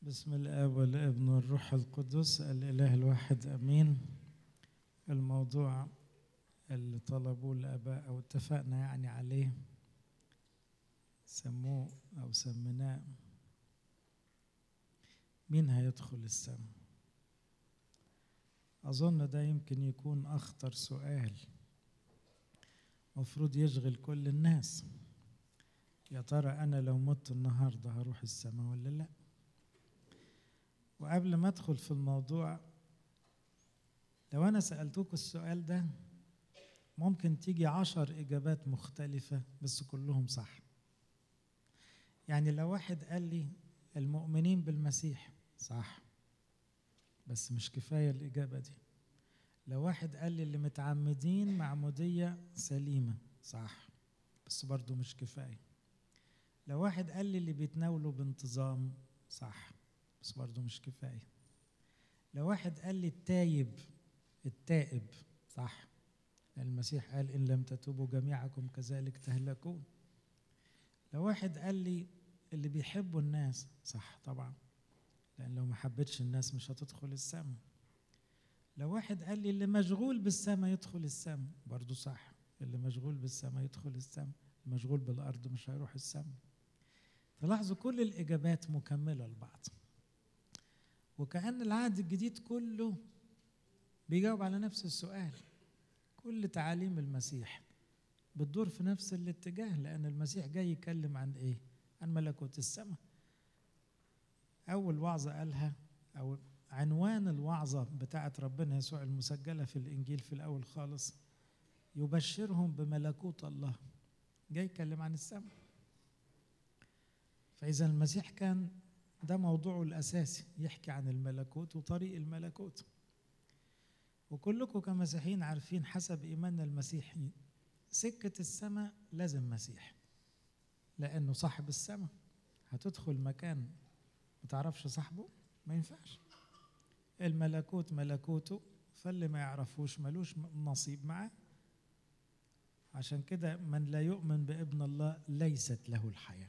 بسم الاب والابن والروح القدس الاله الواحد امين الموضوع اللي طلبوه الاباء او اتفقنا يعني عليه سموه او سميناه مين هيدخل السماء اظن ده يمكن يكون اخطر سؤال مفروض يشغل كل الناس يا ترى انا لو مت النهارده هروح السماء ولا لا وقبل ما ادخل في الموضوع لو انا سالتوك السؤال ده ممكن تيجي عشر اجابات مختلفه بس كلهم صح يعني لو واحد قال لي المؤمنين بالمسيح صح بس مش كفايه الاجابه دي لو واحد قال لي اللي متعمدين معموديه سليمه صح بس برضه مش كفايه لو واحد قال لي اللي بيتناولوا بانتظام صح بس برضه مش كفايه لو واحد قال لي التايب التائب صح المسيح قال ان لم تتوبوا جميعكم كذلك تهلكون لو واحد قال لي اللي بيحبوا الناس صح طبعا لان لو ما حبيتش الناس مش هتدخل السماء لو واحد قال لي اللي مشغول بالسماء يدخل السماء برضه صح اللي مشغول بالسماء يدخل السماء المشغول بالارض مش هيروح السماء تلاحظوا كل الاجابات مكمله لبعض وكأن العهد الجديد كله بيجاوب على نفس السؤال كل تعاليم المسيح بتدور في نفس الاتجاه لأن المسيح جاي يتكلم عن إيه؟ عن ملكوت السماء أول وعظة قالها أو عنوان الوعظة بتاعت ربنا يسوع المسجلة في الإنجيل في الأول خالص يبشرهم بملكوت الله جاي يتكلم عن السماء فإذا المسيح كان ده موضوعه الأساسي يحكي عن الملكوت وطريق الملكوت وكلكم كمسيحيين عارفين حسب إيماننا المسيحي سكة السماء لازم مسيح لأنه صاحب السماء هتدخل مكان ما تعرفش صاحبه ما ينفعش الملكوت ملكوته فاللي ما يعرفوش ملوش نصيب معاه عشان كده من لا يؤمن بابن الله ليست له الحياه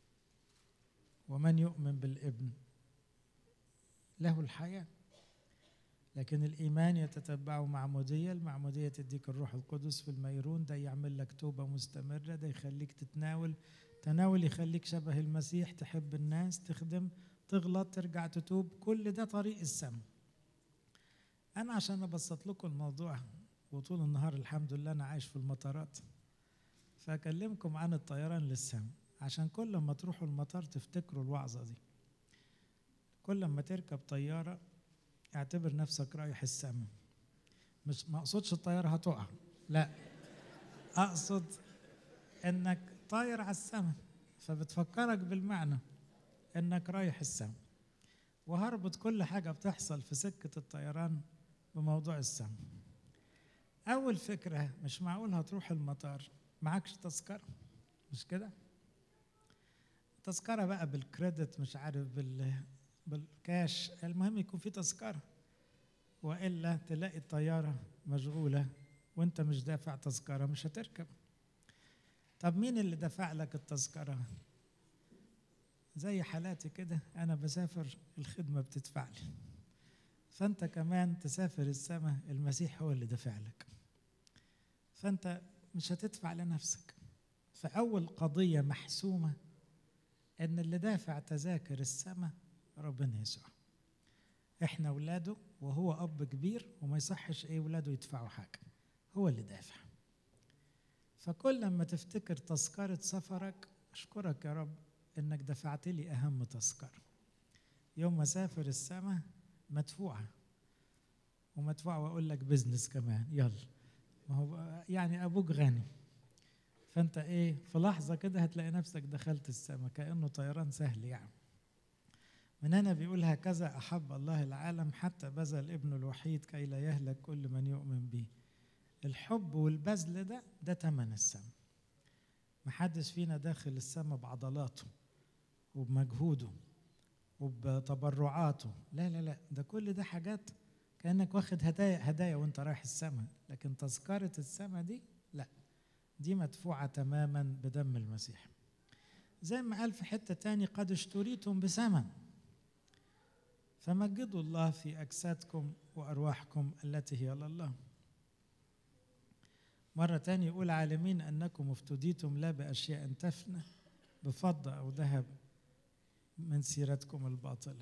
ومن يؤمن بالابن له الحياة لكن الإيمان يتتبعه معمودية المعمودية تديك الروح القدس في الميرون ده يعمل لك توبة مستمرة ده يخليك تتناول تناول يخليك شبه المسيح تحب الناس تخدم تغلط ترجع تتوب كل ده طريق السماء أنا عشان أبسط لكم الموضوع وطول النهار الحمد لله أنا عايش في المطارات فأكلمكم عن الطيران للسماء عشان كل ما تروحوا المطار تفتكروا الوعظة دي كل ما تركب طيارة اعتبر نفسك رايح السماء مش ما اقصدش الطيارة هتقع لا اقصد انك طاير على السماء فبتفكرك بالمعنى انك رايح السماء وهربط كل حاجة بتحصل في سكة الطيران بموضوع السماء أول فكرة مش معقول هتروح المطار معكش تذكرة مش كده؟ تذكره بقى بالكريدت مش عارف بال بالكاش المهم يكون في تذكره والا تلاقي الطياره مشغوله وانت مش دافع تذكره مش هتركب طب مين اللي دفع لك التذكره زي حالاتي كده انا بسافر الخدمه بتدفع لي فانت كمان تسافر السماء المسيح هو اللي دافع لك فانت مش هتدفع لنفسك فاول قضيه محسومه ان اللي دافع تذاكر السماء ربنا يسوع احنا اولاده وهو اب كبير وما يصحش ايه اولاده يدفعوا حاجه هو اللي دافع فكل لما تفتكر تذكرة سفرك أشكرك يا رب إنك دفعت لي أهم تذكرة يوم ما سافر السماء مدفوعة ومدفوعة وأقول لك بزنس كمان يلا ما هو يعني أبوك غني فانت ايه في لحظه كده هتلاقي نفسك دخلت السماء كانه طيران سهل يعني من هنا بيقول هكذا احب الله العالم حتى بذل ابنه الوحيد كي لا يهلك كل من يؤمن به الحب والبذل ده ده تمن السماء محدش فينا داخل السماء بعضلاته وبمجهوده وبتبرعاته لا لا لا ده كل ده حاجات كانك واخد هدايا هدايا وانت رايح السماء لكن تذكره السماء دي لا دي مدفوعة تماما بدم المسيح زي ما قال في حتة تاني قد اشتريتم بثمن فمجدوا الله في أجسادكم وأرواحكم التي هي لله مرة تانية يقول عالمين أنكم افتديتم لا بأشياء تفنى بفضة أو ذهب من سيرتكم الباطلة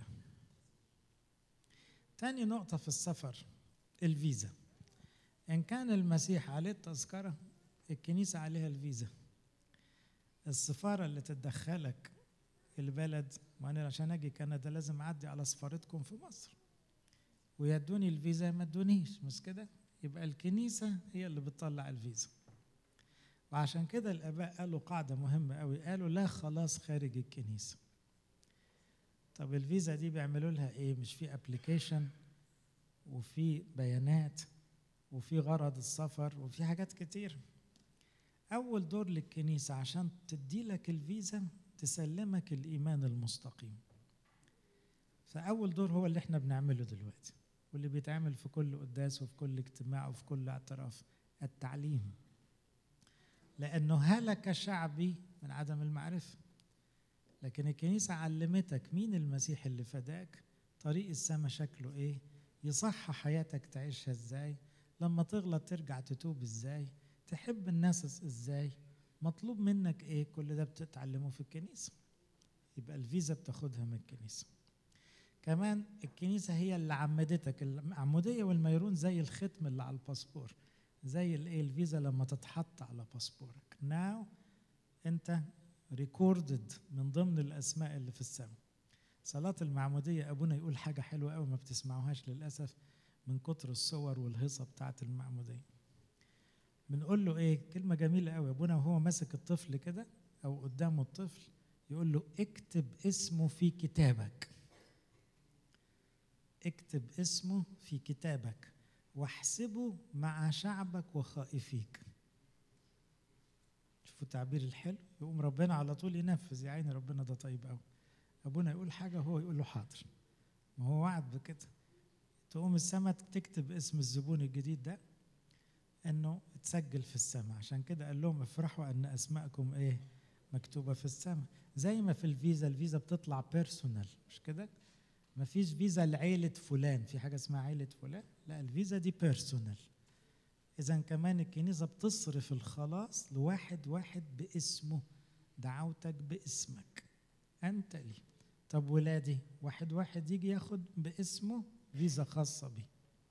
تاني نقطة في السفر الفيزا إن كان المسيح عليه التذكرة الكنيسة عليها الفيزا السفارة اللي تدخلك البلد وأنا عشان أجي كندا لازم أعدي على سفارتكم في مصر ويدوني الفيزا ما ادونيش مش كده يبقى الكنيسة هي اللي بتطلع الفيزا وعشان كده الآباء قالوا قاعدة مهمة قوي قالوا لا خلاص خارج الكنيسة طب الفيزا دي بيعملوا لها ايه مش في ابلكيشن وفي بيانات وفي غرض السفر وفي حاجات كتير اول دور للكنيسه عشان تدي لك الفيزا تسلمك الايمان المستقيم فاول دور هو اللي احنا بنعمله دلوقتي واللي بيتعمل في كل قداس وفي كل اجتماع وفي كل اعتراف التعليم لانه هلك شعبي من عدم المعرفه لكن الكنيسة علمتك مين المسيح اللي فداك طريق السما شكله ايه يصح حياتك تعيشها ازاي لما تغلط ترجع تتوب ازاي تحب الناس ازاي مطلوب منك ايه كل ده بتتعلمه في الكنيسة يبقى الفيزا بتاخدها من الكنيسة كمان الكنيسة هي اللي عمدتك العمودية والميرون زي الختم اللي على الباسبور زي الايه الفيزا لما تتحط على باسبورك ناو انت ريكوردد من ضمن الاسماء اللي في السماء صلاة المعمودية أبونا يقول حاجة حلوة قوي ما بتسمعوهاش للأسف من كتر الصور والهيصة بتاعة المعمودية بنقول له إيه كلمة جميلة قوي أبونا وهو ماسك الطفل كده أو قدامه الطفل يقول له اكتب اسمه في كتابك اكتب اسمه في كتابك واحسبه مع شعبك وخائفيك شوفوا التعبير الحلو يقوم ربنا على طول ينفذ يا عيني ربنا ده طيب قوي ابونا يقول حاجه وهو يقول له حاضر ما هو وعد بكده تقوم السماء تكتب اسم الزبون الجديد ده انه اتسجل في السماء عشان كده قال لهم افرحوا ان اسماءكم ايه مكتوبه في السماء زي ما في الفيزا الفيزا بتطلع بيرسونال مش كده ما فيش فيزا لعيله فلان في حاجه اسمها عيله فلان لا الفيزا دي بيرسونال إذا كمان الكنيسة بتصرف الخلاص لواحد واحد باسمه دعوتك باسمك أنت لي طب ولادي واحد واحد يجي ياخد باسمه فيزا خاصة بيه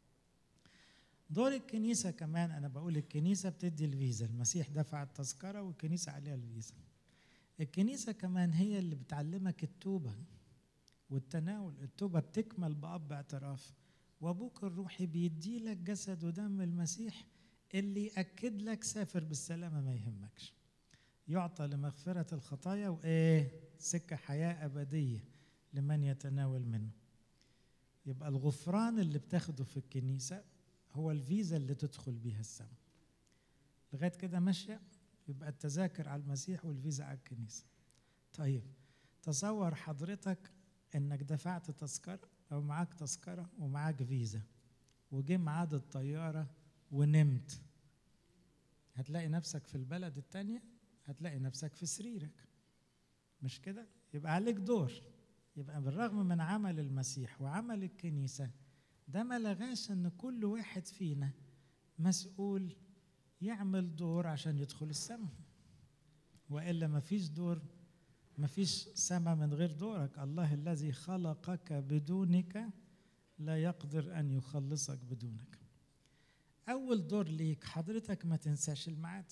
دور الكنيسة كمان أنا بقول الكنيسة بتدي الفيزا المسيح دفع التذكرة والكنيسة عليها الفيزا الكنيسة كمان هي اللي بتعلمك التوبة والتناول التوبة بتكمل بأب اعتراف وأبوك الروحي بيدي لك جسد ودم المسيح اللي يأكد لك سافر بالسلامة ما يهمكش يعطى لمغفرة الخطايا وإيه سكة حياة أبدية لمن يتناول منه يبقى الغفران اللي بتاخده في الكنيسة هو الفيزا اللي تدخل بيها السماء لغاية كده ماشية يبقى التذاكر على المسيح والفيزا على الكنيسة طيب تصور حضرتك انك دفعت تذكرة او معاك تذكرة ومعاك فيزا وجه ميعاد الطيارة ونمت هتلاقي نفسك في البلد التانية هتلاقي نفسك في سريرك مش كده يبقى عليك دور يبقى بالرغم من عمل المسيح وعمل الكنيسة ده ما لغاش ان كل واحد فينا مسؤول يعمل دور عشان يدخل السماء والا ما فيش دور ما فيش سماء من غير دورك الله الذي خلقك بدونك لا يقدر ان يخلصك بدونك اول دور ليك حضرتك ما تنساش الميعاد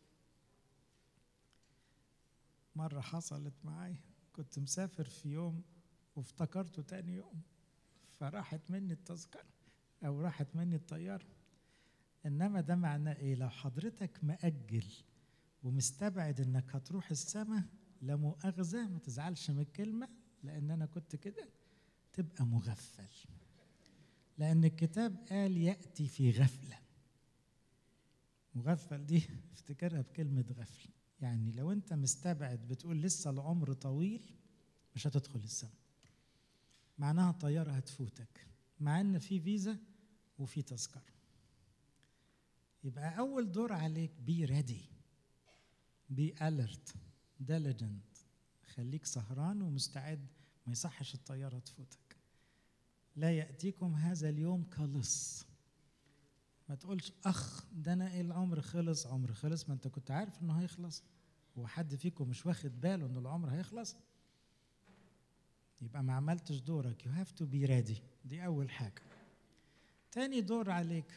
مرة حصلت معايا كنت مسافر في يوم وافتكرته تاني يوم فراحت مني التذكرة أو راحت مني الطيارة إنما ده معناه إيه؟ لو حضرتك مأجل ومستبعد إنك هتروح السماء لا مؤاخذة ما تزعلش من الكلمة لأن أنا كنت كده تبقى مغفل لأن الكتاب قال يأتي في غفلة مغفل دي افتكرها بكلمة غفل يعني لو أنت مستبعد بتقول لسه العمر طويل مش هتدخل السماء معناها طيارة هتفوتك مع ان في فيزا وفي تذكرة يبقى اول دور عليك بي ريدي بي اليرت ديليجنت خليك سهران ومستعد ما يصحش الطيارة تفوتك لا يأتيكم هذا اليوم كلص ما تقولش أخ ده أنا إيه العمر خلص عمر خلص ما أنت كنت عارف إنه هيخلص هو حد فيكم مش واخد باله إن العمر هيخلص يبقى ما عملتش دورك you have to be ready دي أول حاجة تاني دور عليك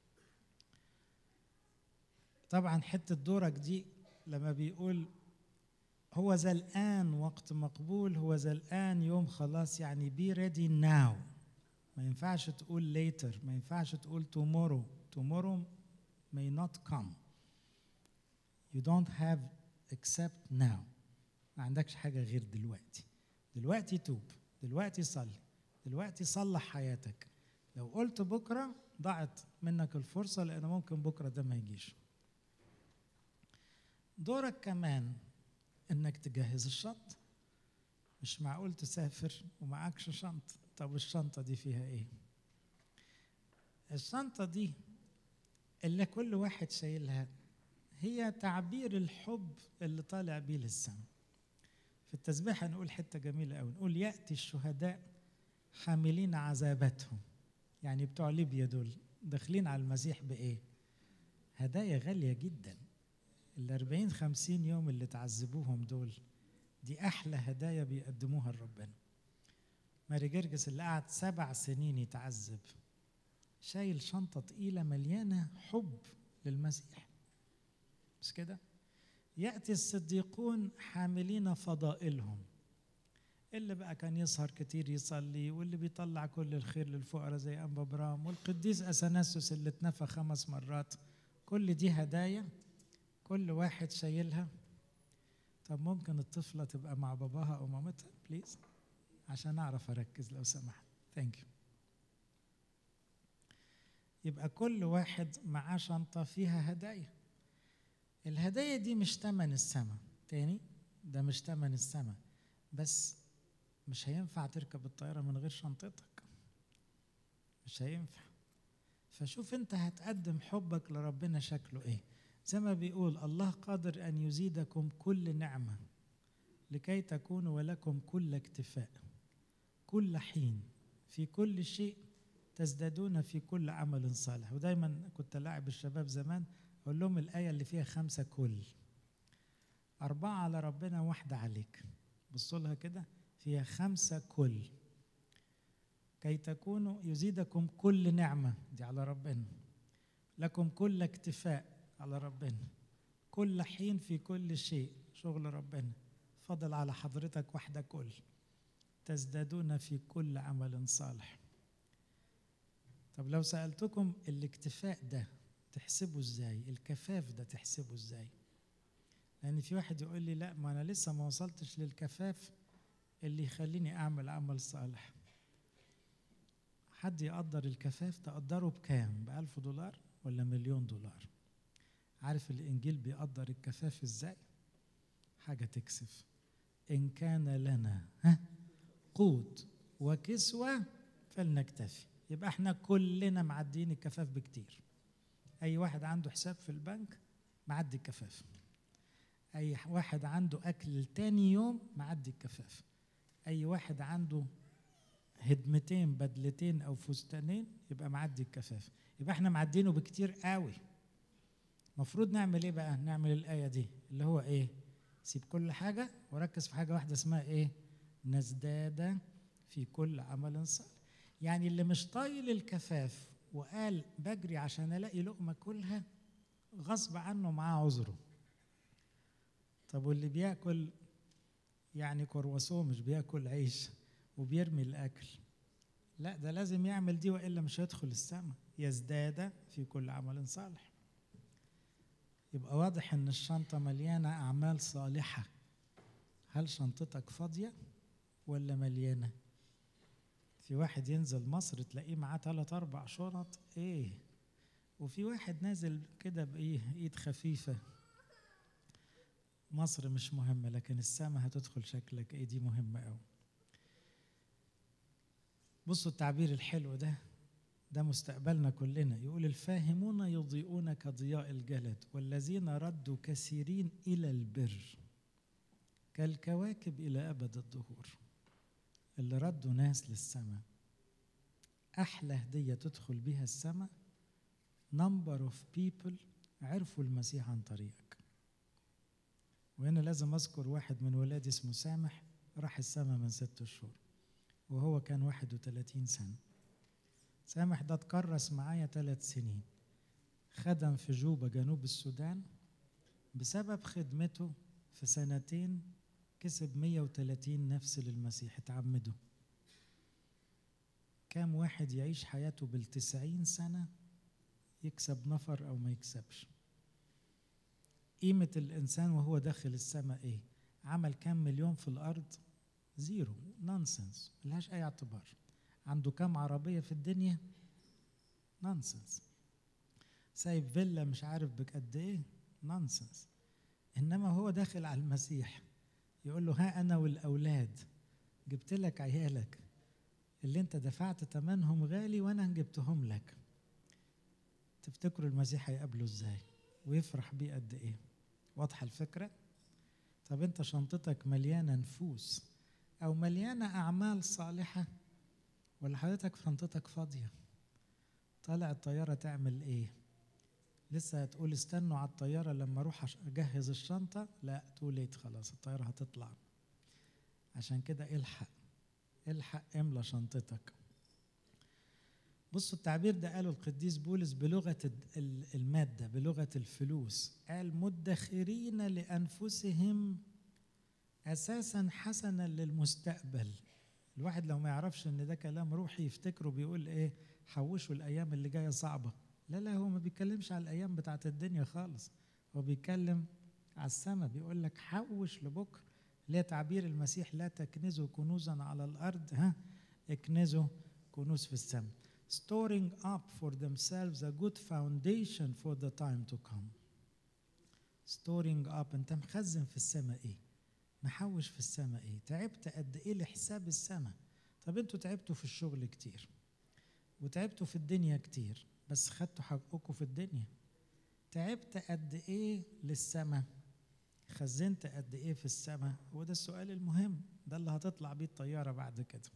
طبعا حتة دورك دي لما بيقول هو ذا الآن وقت مقبول هو ذا الآن يوم خلاص يعني be ready now ما ينفعش تقول later ما ينفعش تقول tomorrow tomorrow may not come you don't have except now ما عندكش حاجة غير دلوقتي دلوقتي توب دلوقتي صلي دلوقتي صلح حياتك لو قلت بكرة ضاعت منك الفرصة لأن ممكن بكرة ده ما يجيش دورك كمان انك تجهز الشنطة مش معقول تسافر ومعكش شنطة طب الشنطة دي فيها ايه الشنطة دي اللي كل واحد شايلها هي تعبير الحب اللي طالع بيه للسماء في التسبيح هنقول حتة جميلة أوي نقول يأتي الشهداء حاملين عذاباتهم يعني بتوع ليبيا دول داخلين على المسيح بإيه؟ هدايا غالية جدا ال 40 50 يوم اللي تعذبوهم دول دي أحلى هدايا بيقدموها لربنا ماري جرجس اللي قعد سبع سنين يتعذب شايل شنطة تقيلة مليانة حب للمسيح مش كده؟ يأتي الصديقون حاملين فضائلهم اللي بقى كان يسهر كتير يصلي واللي بيطلع كل الخير للفقراء زي أنبا برام والقديس أثناسوس اللي اتنفى خمس مرات كل دي هدايا كل واحد شايلها طب ممكن الطفلة تبقى مع باباها أو مامتها بليز عشان أعرف أركز لو سمحت ثانك يو يبقى كل واحد معاه شنطة فيها هدايا الهدايا دي مش تمن السماء تاني ده مش تمن السماء بس مش هينفع تركب الطيارة من غير شنطتك مش هينفع فشوف انت هتقدم حبك لربنا شكله ايه زي ما بيقول الله قادر ان يزيدكم كل نعمة لكي تكونوا ولكم كل اكتفاء كل حين في كل شيء تزدادون في كل عمل صالح ودايما كنت لاعب الشباب زمان اقول لهم الايه اللي فيها خمسه كل اربعه على ربنا واحده عليك بصوا لها كده فيها خمسه كل كي تكونوا يزيدكم كل نعمه دي على ربنا لكم كل اكتفاء على ربنا كل حين في كل شيء شغل ربنا فضل على حضرتك واحده كل تزدادون في كل عمل صالح طب لو سالتكم الاكتفاء ده تحسبه ازاي الكفاف ده تحسبه ازاي لان في واحد يقول لي لا ما انا لسه ما وصلتش للكفاف اللي يخليني اعمل عمل صالح حد يقدر الكفاف تقدره بكام بألف دولار ولا مليون دولار عارف الإنجيل بيقدر الكفاف إزاي حاجة تكسف إن كان لنا ها قوت وكسوة فلنكتفي يبقى احنا كلنا معديين الكفاف بكتير اي واحد عنده حساب في البنك معدي الكفاف اي واحد عنده اكل تاني يوم معدي الكفاف اي واحد عنده هدمتين بدلتين او فستانين يبقى معدي الكفاف يبقى احنا معدينه بكتير قوي المفروض نعمل ايه بقى نعمل الايه دي اللي هو ايه سيب كل حاجه وركز في حاجه واحده اسمها ايه نزداد في كل عمل صالح يعني اللي مش طايل الكفاف وقال بجري عشان الاقي لقمه كلها غصب عنه معاه عذره طب واللي بياكل يعني كرواسون مش بياكل عيش وبيرمي الاكل لا ده لازم يعمل دي والا مش هيدخل السماء يزداد في كل عمل صالح يبقى واضح ان الشنطه مليانه اعمال صالحه هل شنطتك فاضيه ولا مليانه في واحد ينزل مصر تلاقيه معاه ثلاث اربع شنط ايه وفي واحد نازل كده بايه ايد خفيفه مصر مش مهمة لكن السماء هتدخل شكلك ايه دي مهمة قوي بصوا التعبير الحلو ده ده مستقبلنا كلنا يقول الفاهمون يضيئون كضياء الجلد والذين ردوا كثيرين إلى البر كالكواكب إلى أبد الدهور اللي ردوا ناس للسماء أحلى هدية تدخل بيها السماء number of people عرفوا المسيح عن طريقك وهنا لازم أذكر واحد من ولادي اسمه سامح راح السماء من ست شهور وهو كان 31 سنة سامح ده اتكرس معايا ثلاث سنين خدم في جوبا جنوب السودان بسبب خدمته في سنتين كسب 130 نفس للمسيح اتعمدوا كام واحد يعيش حياته بالتسعين سنة يكسب نفر أو ما يكسبش قيمة الإنسان وهو داخل السماء إيه عمل كام مليون في الأرض زيرو نونسنس ملهاش أي اعتبار عنده كام عربية في الدنيا نونسنس سايب فيلا مش عارف بقد إيه نونسنس إنما هو داخل على المسيح يقول له ها أنا والأولاد جبت لك عيالك اللي انت دفعت ثمنهم غالي وانا جبتهم لك تفتكروا المسيح هيقابله ازاي ويفرح بيه قد ايه واضحه الفكره طب انت شنطتك مليانه نفوس او مليانه اعمال صالحه ولا حضرتك شنطتك فاضيه طالع الطياره تعمل ايه لسه هتقول استنوا على الطياره لما اروح اجهز الشنطه لا توليت خلاص الطياره هتطلع عشان كده الحق الحق املى شنطتك بصوا التعبير ده قاله القديس بولس بلغة المادة بلغة الفلوس قال مدخرين لأنفسهم أساسا حسنا للمستقبل الواحد لو ما يعرفش ان ده كلام روحي يفتكره بيقول ايه حوشوا الايام اللي جايه صعبه لا لا هو ما بيتكلمش على الايام بتاعت الدنيا خالص هو بيتكلم على السماء بيقول لك حوش لبكره اللي هي تعبير المسيح لا تكنزوا كنوزا على الارض ها اكنزوا كنوز في السماء storing up for themselves a good foundation for the time to come storing up انت مخزن في السماء ايه محوش في السماء ايه تعبت قد ايه لحساب السماء طب انتوا تعبتوا في الشغل كتير وتعبتوا في الدنيا كتير بس خدتوا حقكم في الدنيا تعبت قد ايه للسماء خزنت قد ايه في السماء هو ده السؤال المهم ده اللي هتطلع بيه الطياره بعد كده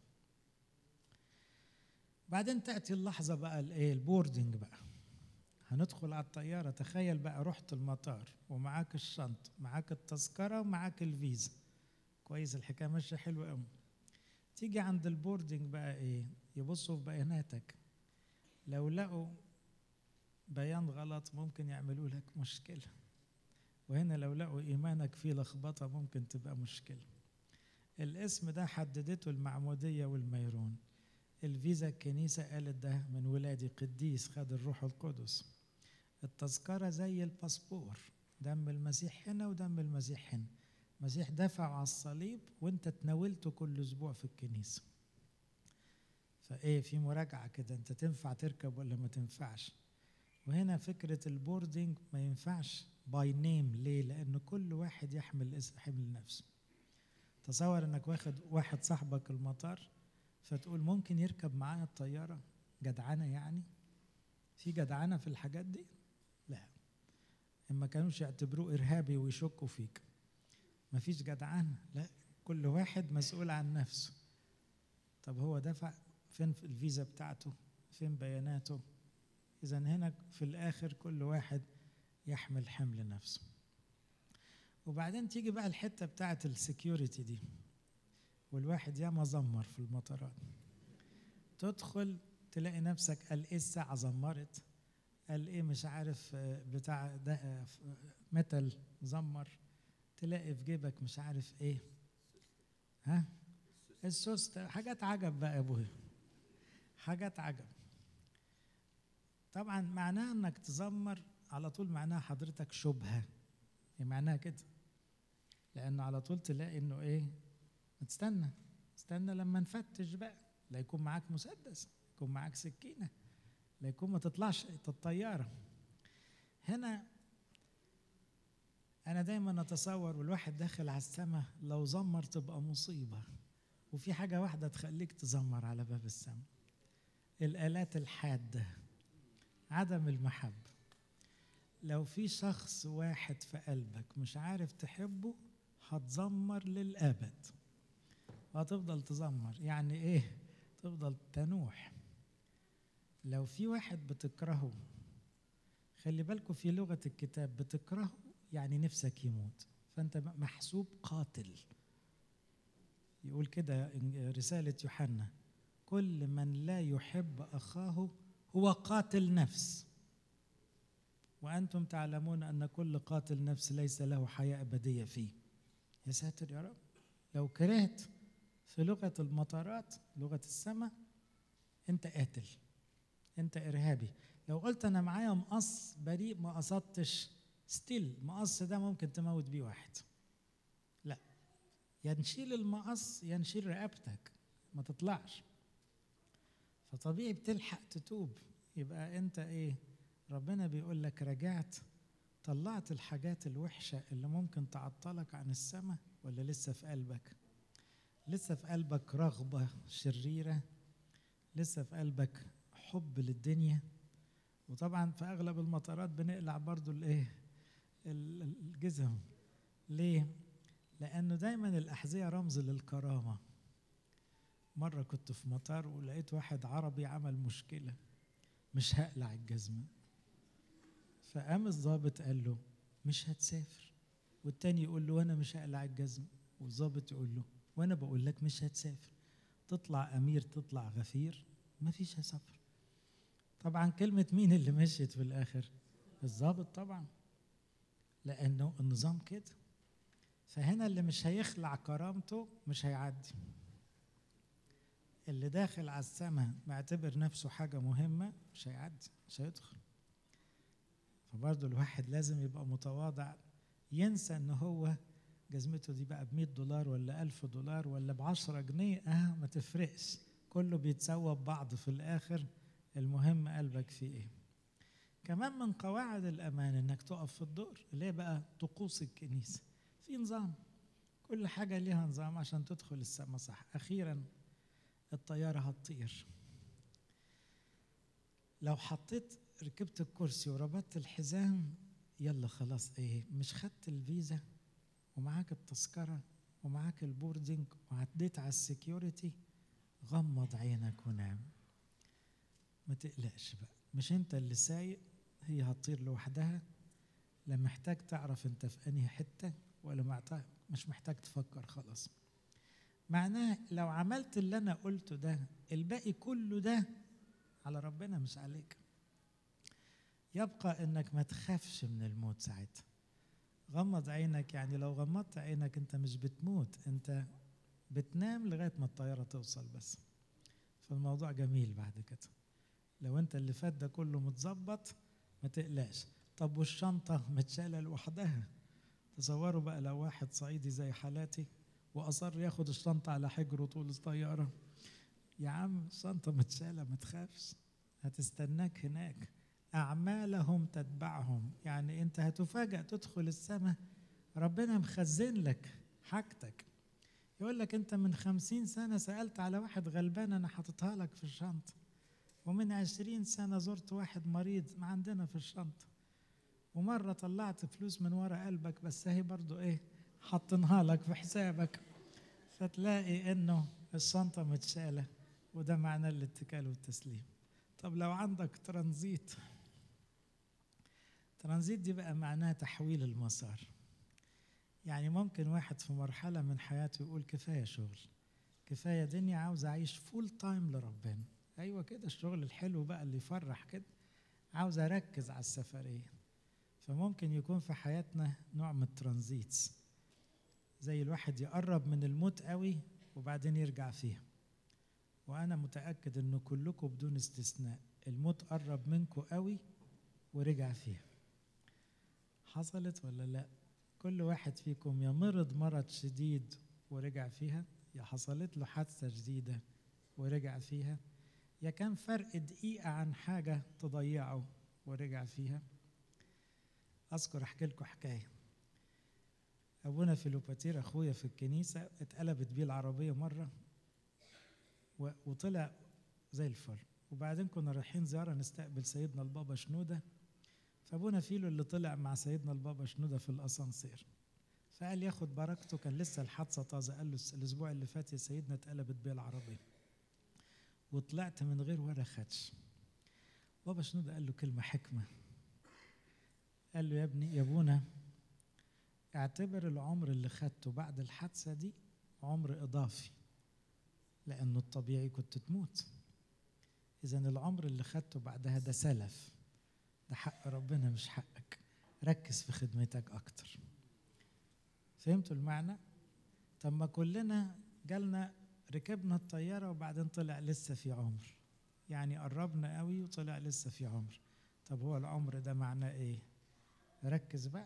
بعدين تاتي اللحظه بقى الايه البوردنج بقى هندخل على الطياره تخيل بقى رحت المطار ومعاك الشنط معاك التذكره ومعاك الفيزا كويس الحكايه ماشيه حلوه قوي تيجي عند البوردنج بقى ايه يبصوا في بياناتك لو لقوا بيان غلط ممكن يعملوا لك مشكله وهنا لو لقوا ايمانك فيه لخبطه ممكن تبقى مشكله الاسم ده حددته المعموديه والميرون الفيزا الكنيسة قالت ده من ولادي قديس خد الروح القدس التذكرة زي الباسبور دم المسيح هنا ودم المسيح هنا المسيح دفع على الصليب وانت تناولته كل اسبوع في الكنيسة فايه في مراجعة كده انت تنفع تركب ولا ما تنفعش وهنا فكرة البوردنج ما ينفعش باي نيم ليه لان كل واحد يحمل اسم حمل نفسه تصور انك واخد واحد صاحبك المطار فتقول ممكن يركب معايا الطيارة جدعنة يعني في جدعنة في الحاجات دي لا إما كانوش يعتبروه إرهابي ويشكوا فيك مفيش جدعنة لا كل واحد مسؤول عن نفسه طب هو دفع فين في الفيزا بتاعته فين بياناته إذا هنا في الآخر كل واحد يحمل حمل نفسه وبعدين تيجي بقى الحتة بتاعت السكيورتي دي والواحد ياما زمر في المطارات تدخل تلاقي نفسك قال ايه الساعة زمرت قال ايه مش عارف بتاع ده متل زمر تلاقي في جيبك مش عارف ايه ها السوست حاجات عجب بقى يا ابويا حاجات عجب طبعا معناها انك تزمر على طول معناها حضرتك شبهه هي معناها كده لان على طول تلاقي انه ايه تستنى استنى لما نفتش بقى لا يكون معاك مسدس يكون معاك سكينه لا يكون ما تطلعش الطياره هنا انا دايما اتصور والواحد داخل على السماء لو زمر تبقى مصيبه وفي حاجه واحده تخليك تزمر على باب السماء الالات الحاده عدم المحبه لو في شخص واحد في قلبك مش عارف تحبه هتزمر للابد وهتفضل تزمر يعني ايه تفضل تنوح لو في واحد بتكرهه خلي بالكم في لغة الكتاب بتكرهه يعني نفسك يموت فأنت محسوب قاتل يقول كده رسالة يوحنا كل من لا يحب أخاه هو قاتل نفس وأنتم تعلمون أن كل قاتل نفس ليس له حياة أبدية فيه يا ساتر يا رب لو كرهت في لغة المطارات لغة السماء أنت قاتل أنت إرهابي لو قلت أنا معايا مقص بريء ما قصدتش ستيل مقص ده ممكن تموت بيه واحد لا يا نشيل المقص يا نشيل رقبتك ما تطلعش فطبيعي بتلحق تتوب يبقى انت ايه ربنا بيقول لك رجعت طلعت الحاجات الوحشة اللي ممكن تعطلك عن السماء ولا لسه في قلبك لسه في قلبك رغبة شريرة لسه في قلبك حب للدنيا وطبعا في اغلب المطارات بنقلع برضو الايه الجزم ليه لانه دايما الاحذيه رمز للكرامه مره كنت في مطار ولقيت واحد عربي عمل مشكله مش هقلع الجزمه فقام الضابط قال له مش هتسافر والتاني يقول له وانا مش هقلع الجزمه والضابط يقول له وانا بقول لك مش هتسافر تطلع امير تطلع غفير مفيش سفر طبعا كلمة مين اللي مشيت في الآخر؟ الضابط طبعا لأنه النظام كده فهنا اللي مش هيخلع كرامته مش هيعدي اللي داخل على السماء معتبر نفسه حاجة مهمة مش هيعدي مش هيدخل فبرضه الواحد لازم يبقى متواضع ينسى ان هو جزمته دي بقى ب 100 دولار ولا 1000 دولار ولا ب 10 جنيه اه ما تفرقش كله بيتسوى ببعض في الاخر المهم قلبك فيه ايه كمان من قواعد الامان انك تقف في الدور اللي هي بقى طقوس الكنيسه في نظام كل حاجه ليها نظام عشان تدخل السما صح اخيرا الطياره هتطير لو حطيت ركبت الكرسي وربطت الحزام يلا خلاص ايه مش خدت الفيزا ومعاك التذكره ومعاك البوردنج وعديت على السكيورتي غمض عينك ونام ما تقلقش بقى مش انت اللي سايق هي هتطير لوحدها لا محتاج تعرف انت في انهي حته ولا محتاج مش محتاج تفكر خلاص معناه لو عملت اللي انا قلته ده الباقي كله ده على ربنا مش عليك يبقى انك ما تخافش من الموت ساعتها غمض عينك يعني لو غمضت عينك انت مش بتموت انت بتنام لغايه ما الطياره توصل بس فالموضوع جميل بعد كده لو انت اللي فات ده كله متظبط ما تقلقش طب والشنطه متشاله لوحدها تصوروا بقى لو واحد صعيدي زي حالاتي واصر ياخد الشنطه على حجره طول الطياره يا عم الشنطه متشاله ما تخافش هتستناك هناك أعمالهم تتبعهم يعني أنت هتفاجأ تدخل السماء ربنا مخزن لك حاجتك يقول لك أنت من خمسين سنة سألت على واحد غلبان أنا حاططها لك في الشنطة ومن عشرين سنة زرت واحد مريض ما عندنا في الشنطة ومرة طلعت فلوس من ورا قلبك بس هي برضو إيه حاطينها لك في حسابك فتلاقي إنه الشنطة متشالة وده معنى الاتكال والتسليم طب لو عندك ترانزيت ترانزيت دي بقى معناها تحويل المسار يعني ممكن واحد في مرحلة من حياته يقول كفاية شغل كفاية دنيا عاوز أعيش فول تايم لربنا أيوة كده الشغل الحلو بقى اللي يفرح كده عاوز أركز على السفرية فممكن يكون في حياتنا نوع من الترانزيتس زي الواحد يقرب من الموت قوي وبعدين يرجع فيها وأنا متأكد إنه كلكم بدون استثناء الموت قرب منكم قوي ورجع فيها حصلت ولا لا كل واحد فيكم يا مرض مرض شديد ورجع فيها يا حصلت له حادثة جديدة ورجع فيها يا كان فرق دقيقة عن حاجة تضيعه ورجع فيها أذكر أحكي لكم حكاية أبونا فيلوباتير أخويا في الكنيسة اتقلبت بيه العربية مرة وطلع زي الفل وبعدين كنا رايحين زيارة نستقبل سيدنا البابا شنودة فابونا فيلو اللي طلع مع سيدنا البابا شنودة في الأسانسير فقال ياخد بركته كان لسه الحادثة طازة قال له الأسبوع اللي فات يا سيدنا اتقلبت بيه العربية وطلعت من غير ولا خدش بابا شنودة قال له كلمة حكمة قال له يا ابني يا ابونا اعتبر العمر اللي خدته بعد الحادثة دي عمر إضافي لأنه الطبيعي كنت تموت إذا العمر اللي خدته بعدها ده سلف ده حق ربنا مش حقك ركز في خدمتك أكتر فهمتوا المعنى؟ طب ما كلنا جالنا ركبنا الطيارة وبعدين طلع لسه في عمر يعني قربنا قوي وطلع لسه في عمر طب هو العمر ده معناه ايه ركز بقى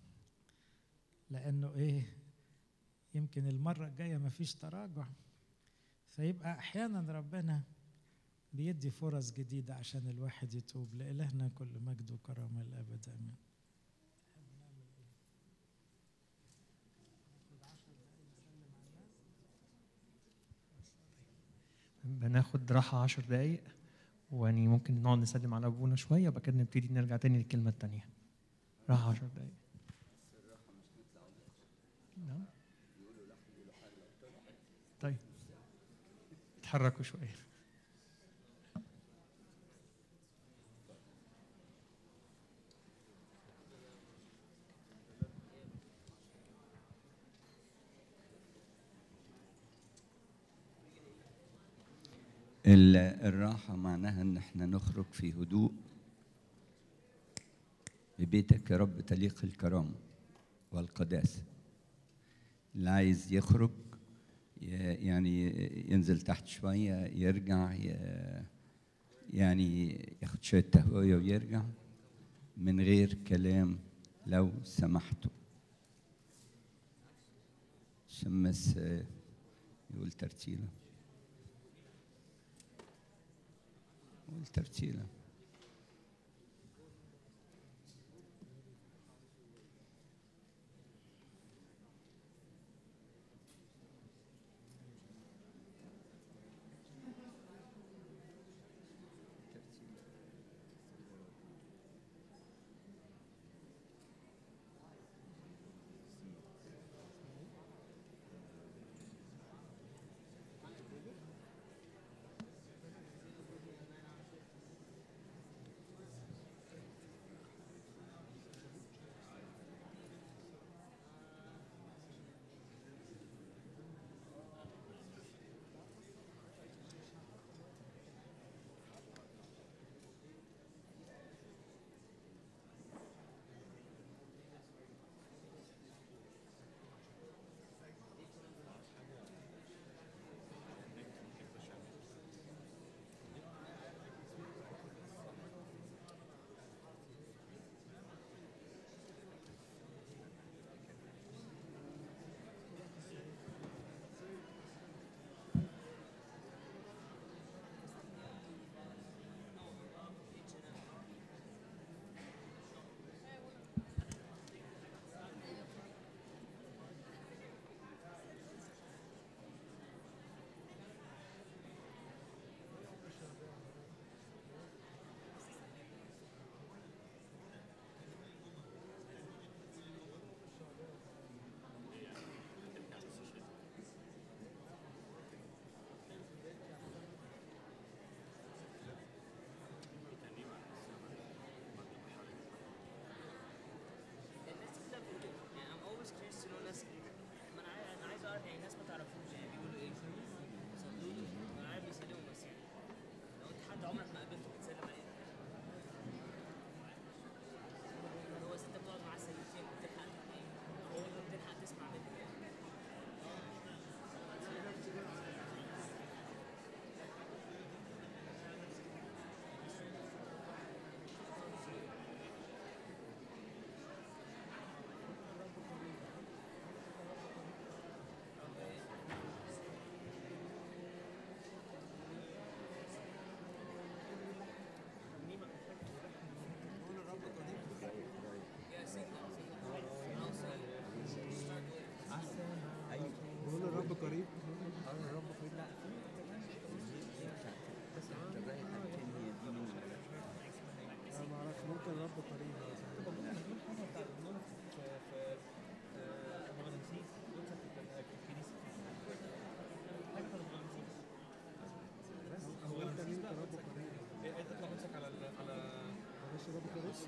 لانه ايه يمكن المرة الجاية مفيش تراجع فيبقى احيانا ربنا بيدي فرص جديدة عشان الواحد يتوب لإلهنا كل مجد وكرامة الأبد آمين بناخد راحة عشر دقايق ويعني ممكن نقعد نسلم على أبونا شوية وبعد كده نبتدي نرجع تاني للكلمة التانية راحة عشر دقايق نعم طيب اتحركوا شوية ال- الراحة معناها إن إحنا نخرج في هدوء ببيتك يا رب تليق الكرامة والقداسة اللي عايز يخرج ي- يعني ينزل تحت شوية يرجع ي- يعني ياخد شوية تهوية ويرجع من غير كلام لو سمحتوا شمس آه، يقول ترتيله قول ترتيله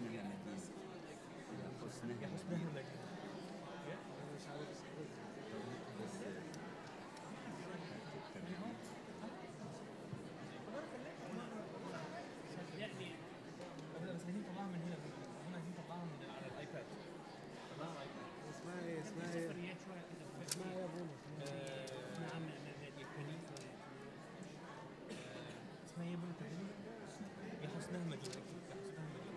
حسنها مدينة يا حسنها مدينة اسمها ايه اسمها ايه اسمها ايه يا بونا اسمها ايه بنت يا حسنها مدينة يا حسنها مدينة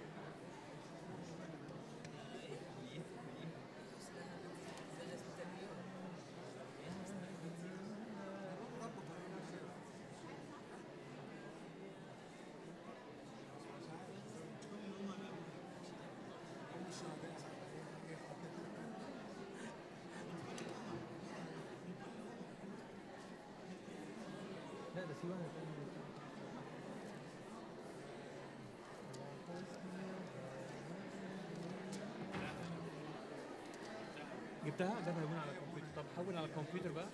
لا ده في واحد جبتها ده هيكون على الكمبيوتر طب حول على الكمبيوتر بقى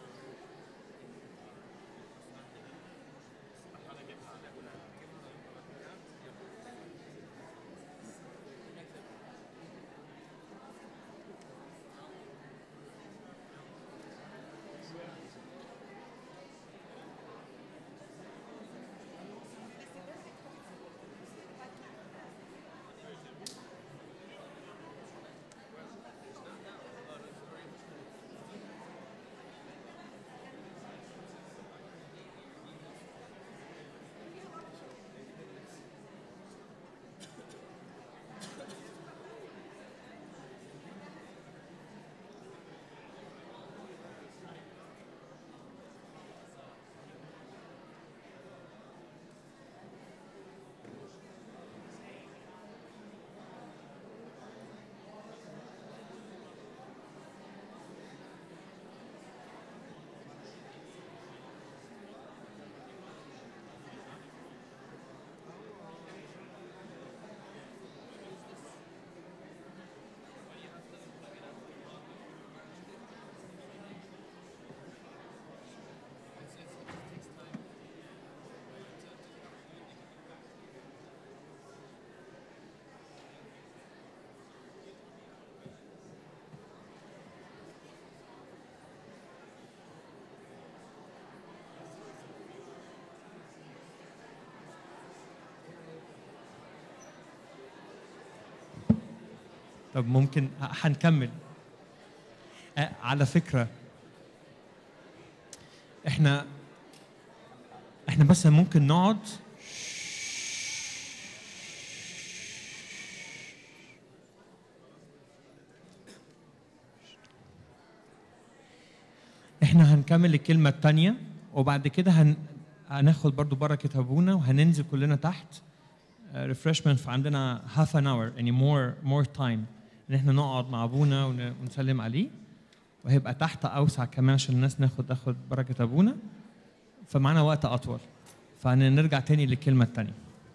طب ممكن هنكمل آه، على فكرة احنا احنا بس ممكن نقعد احنا هنكمل الكلمة التانية وبعد كده هن... هناخد برضو بركة أبونا وهننزل كلنا تحت ريفرشمنت فعندنا half an hour يعني more more time ان احنا نقعد مع ابونا ون- ونسلم عليه وهيبقى تحت اوسع كمان عشان الناس ناخد تاخد بركه ابونا فمعانا وقت اطول فهنرجع تاني للكلمه التانيه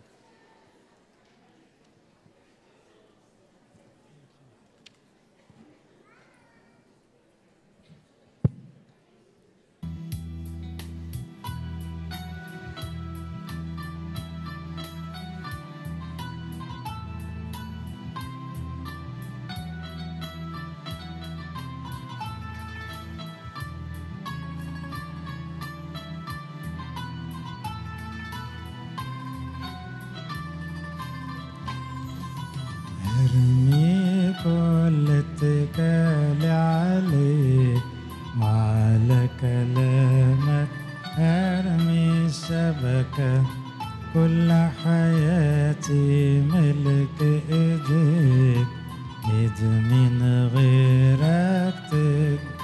ارمي كل اتكالي عليك وعلى كلامك ارمي الشبكة كل حياتي ملك ايديك ايد من غيرك تك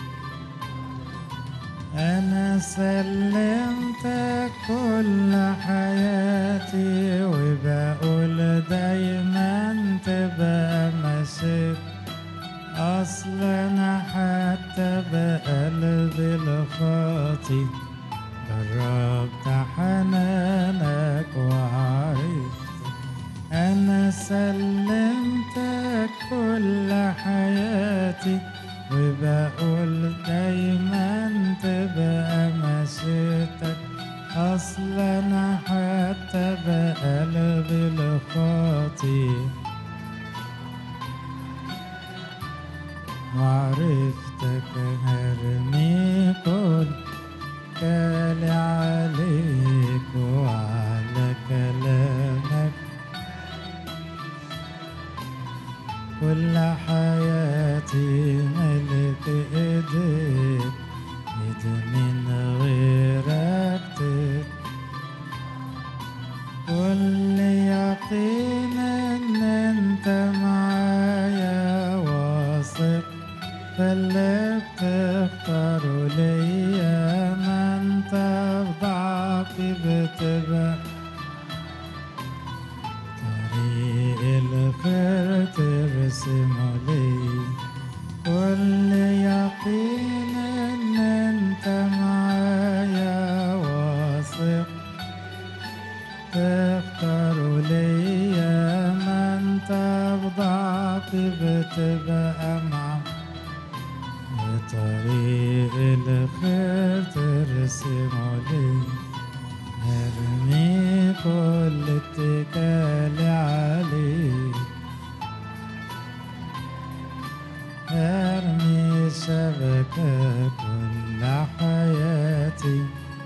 أنا سلمتك كل حياتي وبقول دايما تبقى ماسك أصل أنا حتى بقلبي الخاطي جربت حنانك وعرفت أنا سلمتك كل حياتي وبقول دايما تبقى مشيتك أصل أنا حتى بقلبي الخاطي معرفتك هرمي كل كالي عليك وعلى كلامك كل حياتي ملك ايديك ايد من غيرك تت كل يقين ان انت معايا واثق فاللي بتختاره ليا ما انت بضعفي بتبقى طريق الخير ترسمه لي كل يقين ان انت معايا واثق تختار ليا ما انت بضعفي بتبقى معاك طريق الخير ترسمه لي ارمي كل اتكالي عليك ارمي شبكة كل حياتي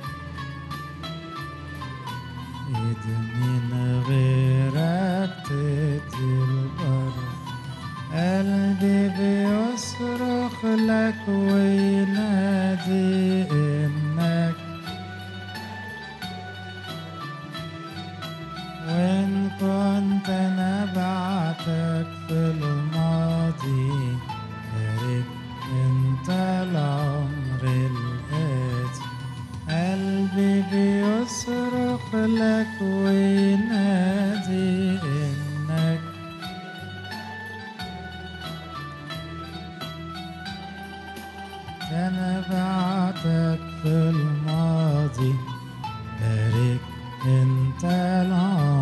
ايد من غيرك تدي البر قلبي بيصرخ لك وينادي انك وإن كنت أنا بعتك في الماضي بارك أنت العمر الآتي قلبي بيصرخ لك وينادي إنك أنا بعتك في الماضي بارك انت العمر